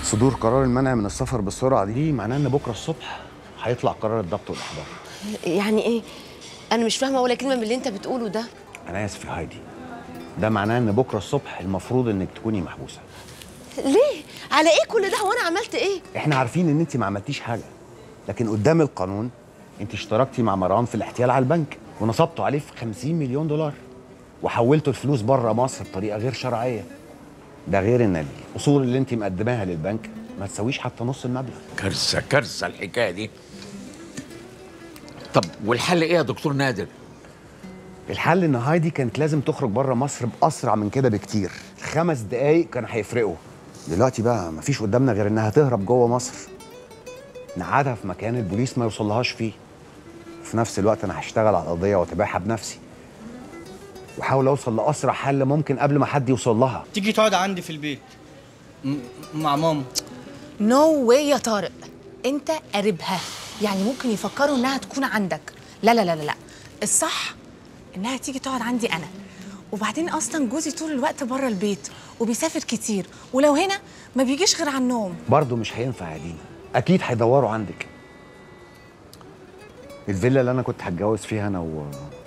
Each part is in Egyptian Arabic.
صدور قرار المنع من السفر بالسرعه دي معناه ان بكره الصبح هيطلع قرار الضبط والاحضار يعني ايه انا مش فاهمه ولا كلمه من اللي انت بتقوله ده انا اسف يا هايدي ده معناه ان بكره الصبح المفروض انك تكوني محبوسه ليه على ايه كل ده وانا عملت ايه احنا عارفين ان انت ما عملتيش حاجه لكن قدام القانون انت اشتركتي مع مروان في الاحتيال على البنك ونصبتوا عليه في 50 مليون دولار وحولتوا الفلوس بره مصر بطريقه غير شرعيه ده غير ان الاصول اللي انت مقدماها للبنك ما تساويش حتى نص المبلغ كارثه كارثه الحكايه دي طب والحل ايه يا دكتور نادر الحل ان هايدي كانت لازم تخرج بره مصر باسرع من كده بكتير خمس دقايق كان هيفرقوا دلوقتي بقى مفيش قدامنا غير انها تهرب جوه مصر نقعدها في مكان البوليس ما يوصلهاش فيه في نفس الوقت انا هشتغل على القضيه واتابعها بنفسي واحاول اوصل لاسرع حل ممكن قبل ما حد يوصل لها تيجي تقعد عندي في البيت م- مع ماما نو واي يا طارق انت قريبها يعني ممكن يفكروا انها تكون عندك لا لا لا لا لا الصح انها تيجي تقعد عندي انا وبعدين اصلا جوزي طول الوقت بره البيت وبيسافر كتير ولو هنا ما بيجيش غير على النوم برضه مش هينفع يا دينا اكيد هيدوروا عندك الفيلا اللي انا كنت هتجوز فيها انا و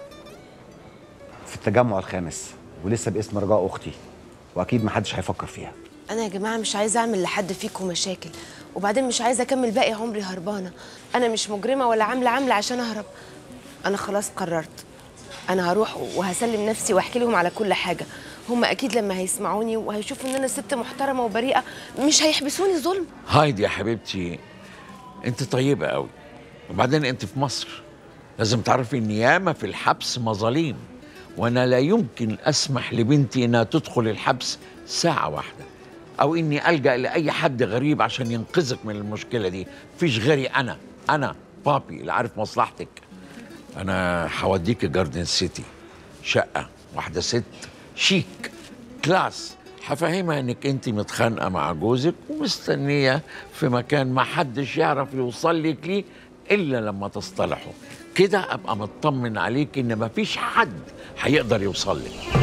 في التجمع الخامس ولسه باسم رجاء اختي واكيد محدش هيفكر فيها انا يا جماعه مش عايزه اعمل لحد فيكم مشاكل وبعدين مش عايزه اكمل باقي عمري هربانه انا مش مجرمه ولا عامله عامله عشان اهرب انا خلاص قررت انا هروح وهسلم نفسي واحكي لهم على كل حاجه هم اكيد لما هيسمعوني وهيشوفوا ان انا ست محترمه وبريئه مش هيحبسوني ظلم هايدي يا حبيبتي انت طيبه قوي وبعدين انت في مصر لازم تعرفي ان ياما في الحبس مظاليم وانا لا يمكن اسمح لبنتي انها تدخل الحبس ساعه واحده او اني الجا لاي حد غريب عشان ينقذك من المشكله دي مفيش غيري انا انا بابي اللي عارف مصلحتك انا هوديك جاردن سيتي شقه واحده ست شيك كلاس هفهمها انك انت متخانقه مع جوزك ومستنيه في مكان ما حدش يعرف يوصل لك ليه الا لما تصطلحوا كده ابقى مطمن عليك ان مفيش حد هيقدر يوصل لك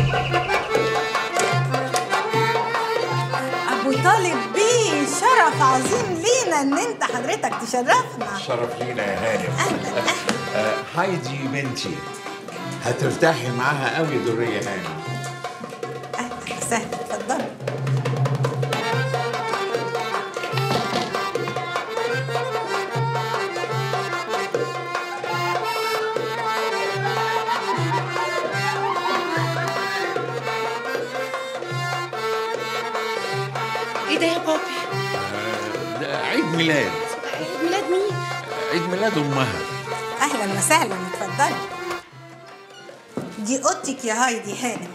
ابو طالب بيه شرف عظيم لينا ان انت حضرتك تشرفنا شرف لينا يا هانم آه، هايدي بنتي هترتاحي معاها قوي درية هانم اهلا وسهلا اتفضلوا ايه ده يا بابي ده عيد ميلاد عيد ميلاد مين عيد ميلاد امها اهلا وسهلا اتفضلي دي اوضتك يا هايدي هانم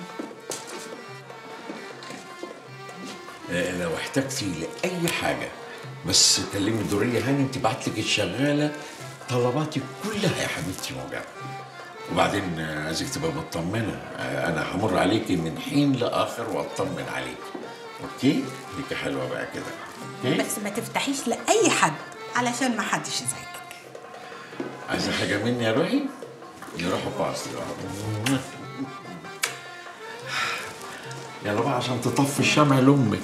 آه، لو احتجتي لاي حاجه بس كلمي دوريه هانم تبعت لك الشغاله طلباتك كلها يا حبيبتي موجوده وبعدين آه، عايزك تبقى مطمنه آه، انا همر عليكي من حين لاخر واطمن عليك اوكي ليكي حلوه بقى كده اوكي بس ما تفتحيش لاي حد علشان ما حدش يزعجك عايزه حاجه مني يا روحي نروحوا باص يلا. يلا بقى عشان تطفي الشمع لامك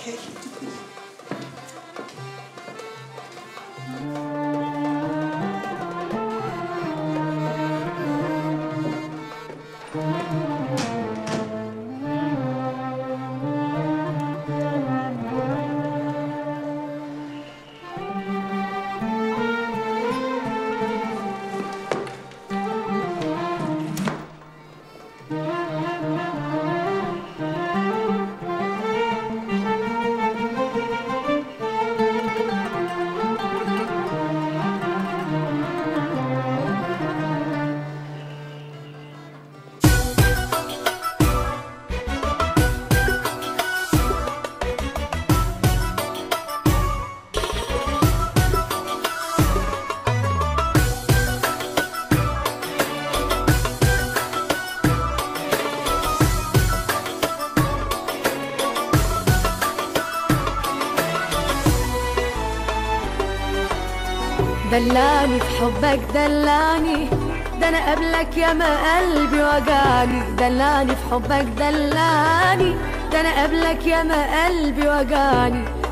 دلاني في حبك دلاني ده انا قبلك يا ما قلبي وجعني دلاني في حبك دلاني ده انا قبلك يا ما قلبي وجعني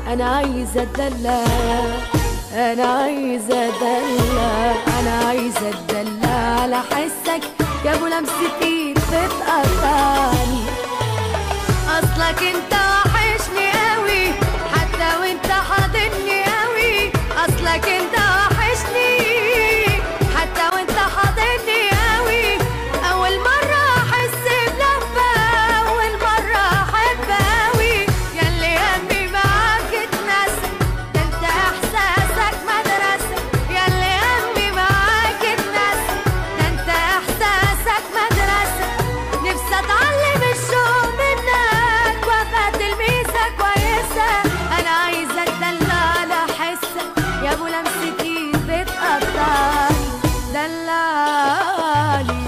انا عايزه اتدلع انا عايزه اتدلع انا عايزه اتدلع على حسك يا ابو لمسه ايد بتقطعني اصلك انت وحشني قوي حتى وانت حاضني قوي اصلك انت وحشني حتى وانت حاضني قوي اول مره احس بلفه اول مره احب قوي ياللي همي معاك اتنسى ده انت احساسك مدرسه ياللي همي معاك اتنسى ده انت احساسك مدرسه نفسي اتعلم الشوق منك وابقى تلميذه كويسه انا عايزه اتدلع على حسك يا ابو لمسه ايد بتقطعني دلعني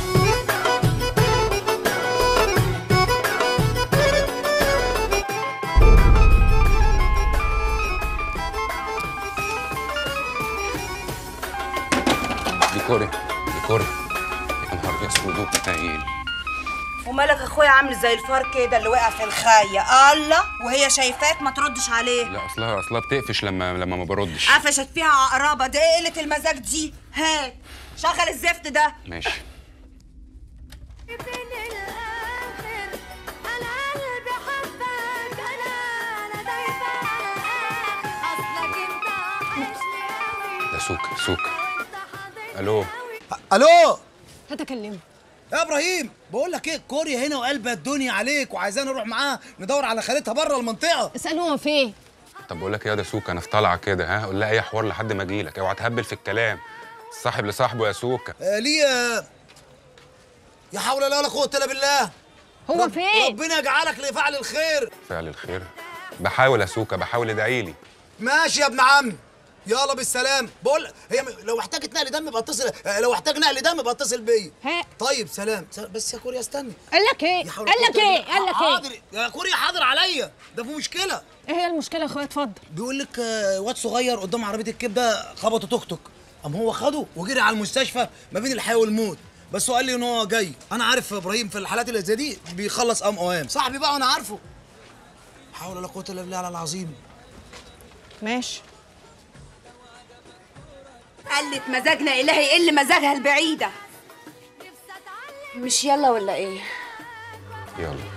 دي كوريا دي كوريا يا نهار اسود هايل ومالك اخويا عامل زي الفار كده اللي وقع في الخايه الله وهي شايفاك ما تردش عليه لا اصلها اصلها بتقفش لما لما ما بردش قفشت فيها عقربه ده ايه قله المزاج دي هات شغل الزفت ده ماشي من الآخر أنا قلبي حبك أنا أنا دايبة على الآخر أصلك أنت وحشني أوي ده سوكا سوكا أنت حاضني الو الو هتكلمه يا ابراهيم بقول لك ايه كوريا هنا وقلبها الدنيا عليك وعايزانا نروح معاها ندور على خالتها بره المنطقه اساله هو فين طب بقول لك ايه يا ده سوكا انا في طالعه كده ها قول لها اي حوار لحد ما اجي لك اوعى تهبل في الكلام صاحب لصاحبه يا سوكا آه ليه آه، يا حول الله ولا قوه الا بالله هو رب- فين ربنا يجعلك لفعل الخير فعل الخير بحاول يا سوكا بحاول ادعي لي ماشي يا ابن عمي يلا بالسلام بقول هي م- لو احتاجت نقل دم يبقى اتصل آه، لو احتاج نقل دم يبقى اتصل بيا ها طيب سلام سلام. بس يا كوريا استني قال لك ايه يا حول قال الله لك قوة ايه إلا قال بالله. لك ايه حاضر يا كوريا حاضر عليا ده في مشكله ايه هي المشكله يا اخويا اتفضل بيقول لك آه، واد صغير قدام عربيه الكبده خبطه توك توك قام هو خده وجري على المستشفى ما بين الحياه والموت بس هو قال لي ان هو جاي انا عارف ابراهيم في الحالات اللي زي دي بيخلص قام اوام صاحبي بقى وانا عارفه حول ولا قوه الا بالله على العظيم ماشي قلت مزاجنا الهي يقل مزاجها البعيده مش يلا ولا ايه يلا